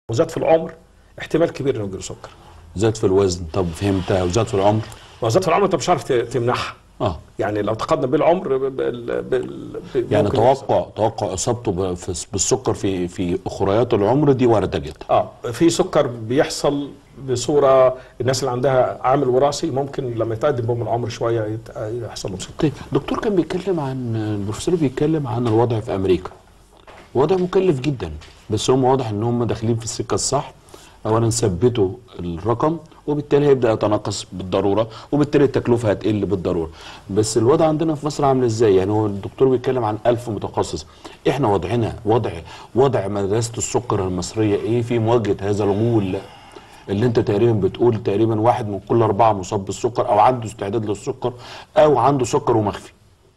وزاد في العمر احتمال كبير انه يجيله سكر زاد في الوزن طب فهمتها وزاد في العمر وزاد في العمر انت مش عارف ت- تمنعها اه يعني لو تقدم بالعمر ب- بال... بال... ب- يعني ممكن توقع توقع اصابته ب- في- بالسكر في في اخريات العمر دي وارده جدا اه في سكر بيحصل بصوره الناس اللي عندها عامل وراثي ممكن لما يتقدم بهم العمر شويه يت- يحصل لهم سكر طيب دكتور كان بيتكلم عن البروفيسور بيتكلم عن الوضع في امريكا وضع مكلف جدا بس هم واضح ان هم داخلين في السكه الصح اولا ثبتوا الرقم وبالتالي هيبدا يتناقص بالضروره وبالتالي التكلفه هتقل بالضروره بس الوضع عندنا في مصر عامل ازاي يعني هو الدكتور بيتكلم عن ألف متخصص احنا وضعنا وضع وضع مدرسه السكر المصريه ايه في مواجهه هذا الغول اللي انت تقريبا بتقول تقريبا واحد من كل اربعه مصاب بالسكر او عنده استعداد للسكر او عنده سكر ومخفي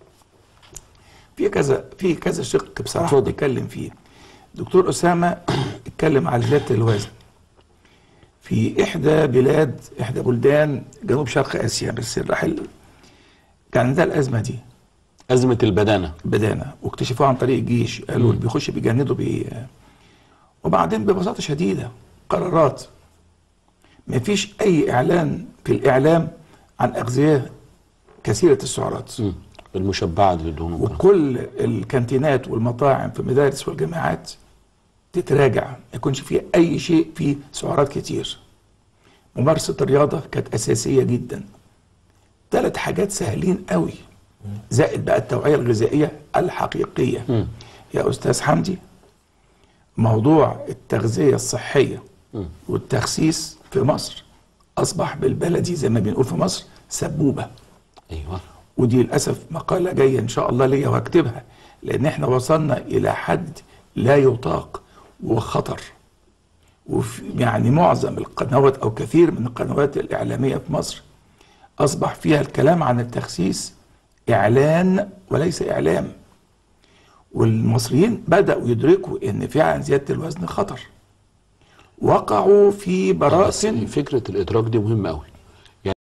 في كذا في كذا شق بصراحه اتفضل. نتكلم فيه دكتور اسامه اتكلم على زياده الوزن في احدى بلاد احدى بلدان جنوب شرق اسيا بس الراحل كان عندها الازمه دي ازمه البدانه بدانه واكتشفوها عن طريق الجيش قالوا اللي بيخش بيجندوا بيه وبعدين ببساطه شديده قرارات ما فيش اي اعلان في الاعلام عن اغذيه كثيره السعرات مم. المشبعه للدهون والكلام. وكل الكانتينات والمطاعم في المدارس والجامعات تتراجع ما يكونش فيها اي شيء فيه سعرات كتير ممارسه الرياضه كانت اساسيه جدا ثلاث حاجات سهلين قوي زائد بقى التوعيه الغذائيه الحقيقيه مم. يا استاذ حمدي موضوع التغذيه الصحيه مم. والتخسيس في مصر اصبح بالبلدي زي ما بنقول في مصر سبوبه ايوه ودي للاسف مقاله جايه ان شاء الله ليا وهكتبها لان احنا وصلنا الى حد لا يطاق وخطر وفي يعني معظم القنوات او كثير من القنوات الاعلاميه في مصر اصبح فيها الكلام عن التخسيس اعلان وليس اعلام والمصريين بداوا يدركوا ان فعلا زياده الوزن خطر وقعوا في بس براءه فكره الادراك دي مهمه قوي